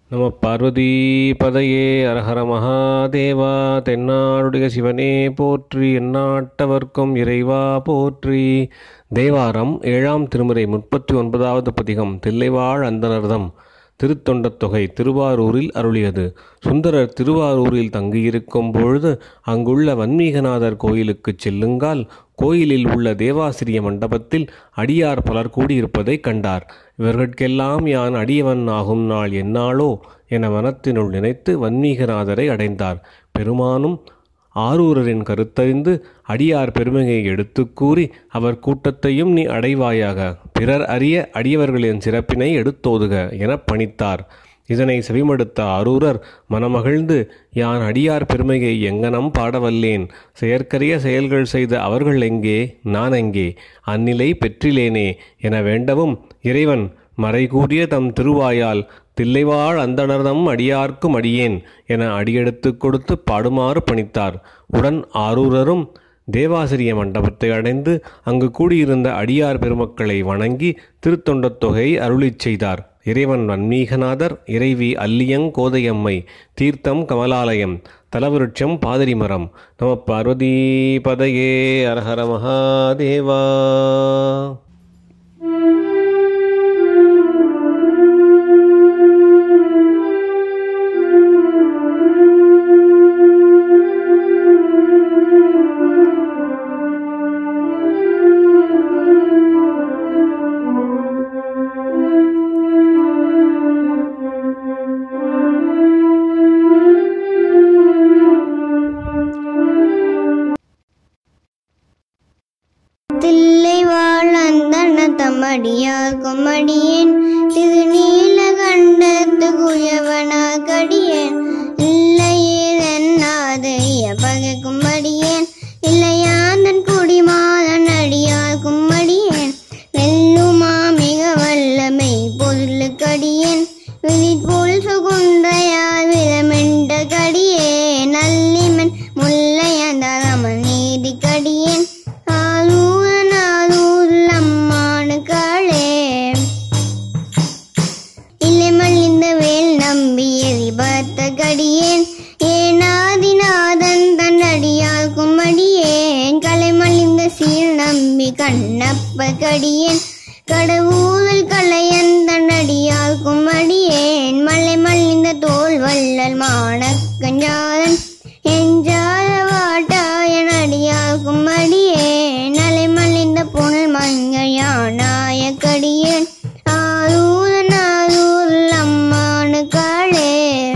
நம பார்வதி பதையே அரஹர மகாதேவா தென்னாடுடைய சிவனே போற்றி எந்நாட்டவர்க்கும் இறைவா போற்றி தேவாரம் ஏழாம் திருமுறை முப்பத்தி ஒன்பதாவது பதிகம் தில்லைவாழ் அந்தனர்தம் திருத்தொண்டத் தொகை திருவாரூரில் அருளியது சுந்தரர் திருவாரூரில் தங்கியிருக்கும் பொழுது அங்குள்ள வன்மீகநாதர் கோயிலுக்குச் செல்லுங்கால் கோயிலில் உள்ள தேவாசிரிய மண்டபத்தில் அடியார் பலர் கூடியிருப்பதைக் கண்டார் இவர்கட்கெல்லாம் யான் அடியவன் ஆகும் நாள் என்னாளோ என மனத்தினுள் நினைத்து வன்மீகநாதரை அடைந்தார் பெருமானும் ஆரூரரின் கருத்தறிந்து அடியார் பெருமையை எடுத்துக் கூறி அவர் கூட்டத்தையும் நீ அடைவாயாக பிறர் அறிய அடியவர்களின் சிறப்பினை எடுத்தோதுக எனப் பணித்தார் இதனை செவிமடுத்த ஆரூரர் மனமகிழ்ந்து யான் அடியார் பெருமையை எங்கனம் பாடவல்லேன் செயற்கரிய செயல்கள் செய்த அவர்கள் எங்கே நான் எங்கே அந்நிலை பெற்றிலேனே என வேண்டவும் இறைவன் மறைகூடிய தம் திருவாயால் தில்லைவாழ் அந்தணர்தம் அடியார்க்கும் அடியேன் என அடியெடுத்து கொடுத்து பாடுமாறு பணித்தார் உடன் ஆரூரரும் தேவாசிரிய மண்டபத்தை அடைந்து அங்கு கூடியிருந்த அடியார் பெருமக்களை வணங்கி திருத்தொண்டத் தொகையை அருளிச் செய்தார் இறைவன் வன்மீகநாதர் இறைவி அல்லியங் கோதையம்மை தீர்த்தம் கமலாலயம் தலவிருட்சம் பாதிரிமரம் நம பார்வதி பதையே அரஹர மகாதேவா தில்லை வாழந்தன தம்மடியார் கொம்மடியேன் திரு நீலகண்டத்து குயவனா கடியேன் இல்லையே என்னாது பகை கும்மடியேன் இல்லையாந்தன் குடிமாதன் அடியார் கும்மடியேன் வெல்லுமா மிக வல்லமை பொருளுக்கடியேன் விழிப்போல் சுகுன்றையார் விலமெண்ட கடியே நல்லிமன் முல்லையந்தரமன் நீதி கடியேன் ஆலூரன் ஆலூரில் அம்மானுக்காளே இல்லை மல்லிந்த வேல் நம்பி எரிபத்த கடியேன் ஏனாதிநாதன் தன் அடியால் கும்மடியேன் கலை மலிந்த சீர் நம்பி கண்ணப்ப கடியேன் கடவுளல் கலையன் தன் அடியால் கும்மடியேன் மலை மலிந்த தோல் வள்ளல் மாணக்கஞ்சாதன் எஞ்சாத வாட்டாயன் அடியால் கும்மடியேன் நலை மலிந்த புனல் மங்கையானாய கடியேன் ஆரூரன் ஆரூரில் அம்மானு காளே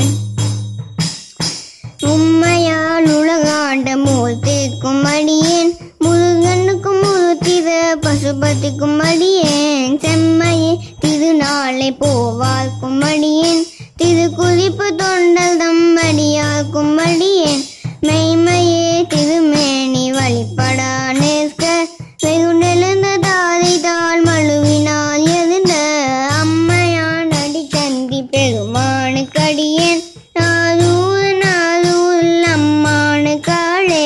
உம்மையால் உலகாண்ட மூர்த்திக்கும் அடியேன் முருகனுக்கும் முருத்தித பசுபதிக்கும் அடியேன் செம்மையே திருநாளை போவார்க்கும் அடியேன் திருக்குறிப்பு தொண்டல் தம்மடியார்க்கும் அடியேன் மெய்மையே திருமேனி வழிபடா நிற்க வெகுண்டெழுந்த தாதை தாழ் மழுவினால் எழுந்த அம்மையான் அடி சந்தி பெருமானு கடியேன் நாதூர் நாதூர் அம்மானு காளே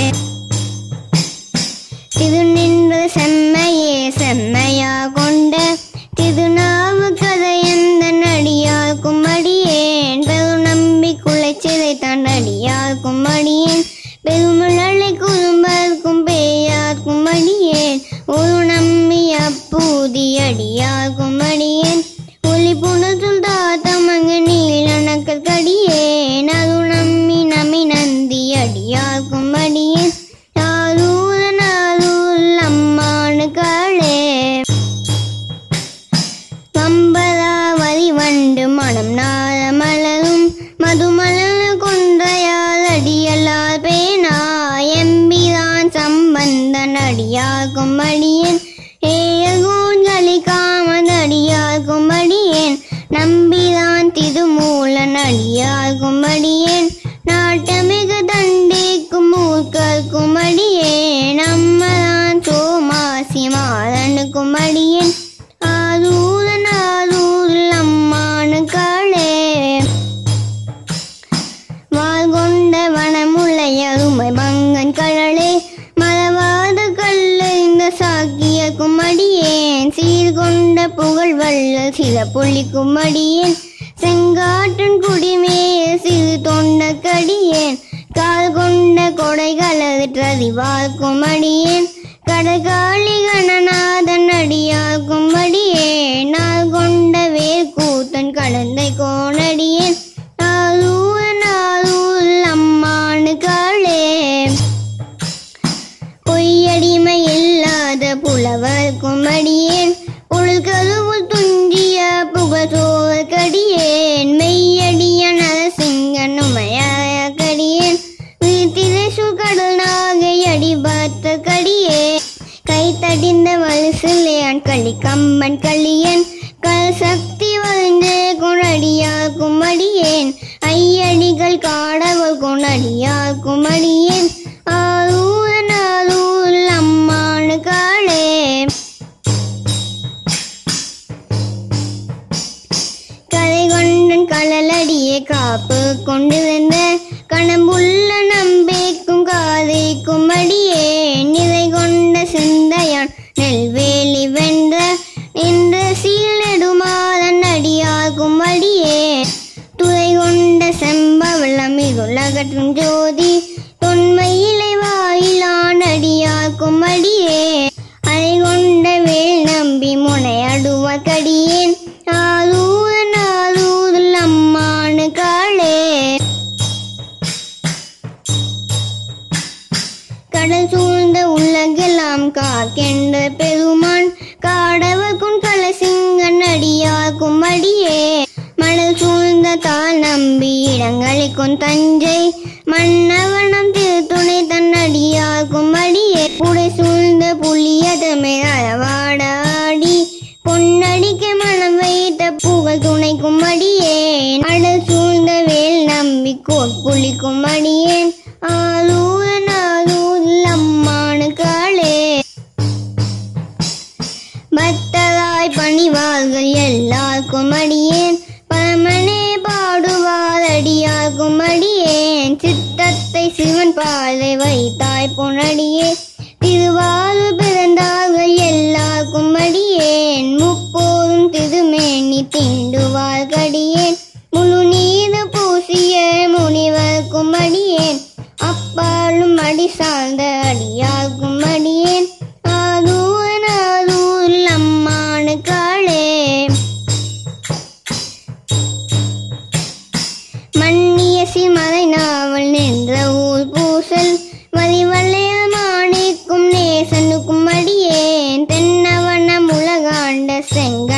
திரு நின்ற செம்மையே செம்மையா கொண்ட திருநாவு கதையந்த நடியார்க்கும் அடியேன் பெரு நம்பி குலைச்சிதை தன் அடியார்க்கும் அடியேன் பெருமழலை குறும்பர்க்கும் பேயார்க்கும் அடியேன் ஒரு நம்பி அப்பூதி அடியார்க்கும் அடியேன் ஒளி புனசுல் தாத்தமங்க நீலனக்கல் கடியேன் அது நம்பி நமி நந்தி அடியார்க்கும் அடியேன் நாரூர நாரூர் அம்மானு காளே கம்பராவதி வண்டு மனம் நார மலரும் மதுமலர் கொன்றையால் அடியலார் பேனா எம்பிரான் சம்பந்தன் அடியார்க்கும் அடியேன் ஏயகோன்களி காமன் அடியார்க்கும் அடியேன் நம்பிரான் திருமூலன் அடியார்க்கும் அடியேன் நாட்டமிக தண்டிக்கும் ஊர்க்கற்கும் அடியேன் அம்மரான் சோமாசி மாறனுக்கும் அடியேன் ஆரூரன் ஆரூரில் அம்மானு காளே வாழ்கொண்ட வனமுலையருமை மங்கன் கடலே மறவாத கல்லறிந்த சாக்கியக்கும் அடியேன் சீர்கொண்ட புகழ் வள்ளல் சில புள்ளிக்கும் அடியேன் செங்காற்றின் குடிமேய சிறு தொண்ட கடியேன் கால் கொண்ட கொடைகளது பிரதிவாழ்க்கும் அடியேன் கடகாளி கணநாதன் அடியாக்கும் அடியேன் நாள் கொண்ட வேர் கூத்தன் கடந்தை கோணடியேன் நாளூர் நாளூர் அம்மானு காளே பொய்யடிமை இல்லாத புலவர் குமடியேன் உள் கருவுள் துஞ்சிய புகழோர் கடியேன் மெய்யடிய நரசிங்கன் உமையாய கடியேன் வீட்டிலே சுகடல் நாகை அடி பார்த்த கடியே கை தடிந்த வலுசிலேன் களி கம்பன் களியன் கல் சக்தி வளர்ந்து குணடியார் குமடியேன் ஐயடிகள் காடவள் குணடியார் குமடியேன் ஆரூர் நாரூர் அம்மானு காளே கதை கொண்டன் கடலடியே காப்பு கொண்டிருந்த கணம்புள்ள நம்பிக்கும் காதைக்கும் அடியே நிலை கொண்ட சிந்தையான் நெல்வேலி வென்ற நின்ற சீலடுமாறன் அடியாகும் அடியே துறை கொண்ட செம்பவளம் இதுலகற்றும் ஜோதி தொன்மையிலை வாயிலான் அடியாக்கும் அடியே அதை கொண்ட வேல் நம்பி முனையடுவ கடியேன் ஆரூர நாரூரில் அம்மானு காளே கடல் சூழ்ந்த உலகெல்லாம் காக்கின்ற பெருமான் காடவர்க்கும் கலசிங்கன் அடியாக்கும் அடியே மணல் சூழ்ந்த தாள் நம்பி இடங்களிக்கும் தஞ்சை மன்னவனம் திருத்துணை தன் அடியாக்கும் அடியே புடை சூழ்ந்த புலியதமே அளவாடாடி பொன்னடிக்க மனம் வைத்த புகழ் துணைக்கும் அடியேன் அடல் சூழ்ந்த வேல் நம்பி கோட்புலிக்கும் அடியேன் ஆலூர நாலூரில் அம்மானு காளே பக்தராய் பணிவார்கள் எல்லாருக்கும் அடியேன் பரமனே பாடுவார் அடியார்க்கும் அடியேன் சித்தத்தை சிவன் பாதை வைத்தாய் பொன்னடியே திருவாறு பிறந்தார்கள் எல்லாருக்கும் அடியேன் முப்போதும் திருமேனி தீண்டுவார் கடியேன் முழு நீரு பூசிய முனிவர்க்கும் அடியேன் அப்பாலும் அடி சார்ந்த அடியார்க்கும் அடியேன் ஆரூர் ஆரூர் அம்மானு காளே மன்னிய சிமலை நாவல் நின்ற ஊர் பூசல் வரிவளைய மாணிக்கும் நேசனுக்கும் அடியேன் தென்னவன முலகாண்ட செங்க